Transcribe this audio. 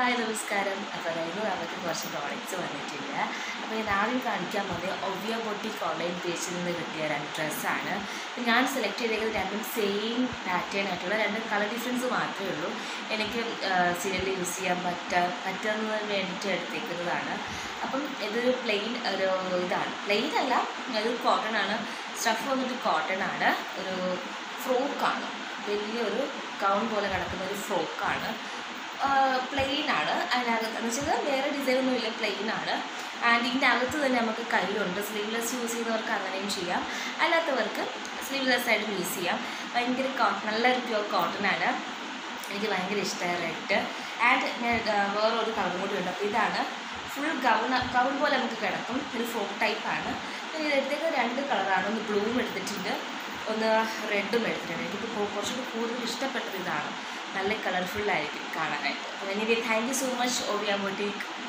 hi നമസ്കാരം അപ്പോൾ അതായത് നമുക്ക് കുറച്ച് പ്രോഡക്റ്റ്സ് വന്നിട്ടുണ്ട് അപ്പോൾ ഞാൻ ആദ്യം കാണിക്കാൻ പോകുന്നത് ഒവ്യ ബൊട്ടിക് ഓൺലൈൻ പേജിൽ നിന്ന് കിട്ടിയ രണ്ട് ഡ്രസ്സാണ് അപ്പോൾ ഞാൻ സെലക്ട് ചെയ്തേക്കുന്നത് രണ്ടും സെയിം പാറ്റേൺ ആയിട്ടുള്ള രണ്ട് കളർ ഡിഫറൻസ് മാത്രമേ ഉള്ളൂ എനിക്ക് സീരിയലിൽ യൂസ് ചെയ്യാൻ പറ്റ പറ്റുന്നതിന് വേണ്ടിയിട്ട് എടുത്തേക്കുന്നതാണ് അപ്പം ഇതൊരു പ്ലെയിൻ ഒരു ഇതാണ് പ്ലെയിൻ അല്ല ഇത് കോട്ടൺ ആണ് സ്റ്റഫ് വന്നിട്ട് കോട്ടൺ ആണ് ഒരു ഫ്രോക്കാണ് വലിയൊരു ഗൗൺ പോലെ കിടക്കുന്ന ഒരു ഫ്രോക്കാണ് പ്ലെയിൻ ആണ് അതിനകത്ത് എന്ന് വെച്ചാൽ വേറെ ഡിസൈൻ ഒന്നും ഇല്ല പ്ലെയിൻ ആണ് ആൻഡ് ഇതിൻ്റെ അകത്ത് തന്നെ നമുക്ക് കൈയുണ്ട് സ്ലീവ്ലെസ് യൂസ് ചെയ്യുന്നവർക്ക് അങ്ങനെയും ചെയ്യാം അല്ലാത്തവർക്ക് സ്ലീവ്ലെസ് ആയിട്ടും യൂസ് ചെയ്യാം ഭയങ്കര കോട്ടൺ നല്ലൊരു പ്യുവർ കോട്ടൺ ആണ് എനിക്ക് ഭയങ്കര ഇഷ്ടമായി റെഡ് ആൻഡ് ഞാൻ വേറെ ഒരു കളറും കൂടി ഉണ്ട് അപ്പോൾ ഇതാണ് ഫുൾ ഗൗൺ ഗൗൺ പോലെ നമുക്ക് കിടക്കും ഒരു ഫ്രോക്ക് ടൈപ്പാണ് ഇത് എടുത്തേക്ക് രണ്ട് കളറാണ് ഒന്ന് ബ്ലൂവും എടുത്തിട്ടുണ്ട് ഒന്ന് റെഡും എടുത്തിട്ടുണ്ട് എനിക്ക് കുറച്ചുകൂടി കൂടുതൽ ഇഷ്ടപ്പെട്ടത് ഇതാണ് നല്ല കളർഫുള്ളായിരിക്കും കാണാനായിട്ട് അപ്പോൾ എനിക്ക് thank you so much Oviya boutique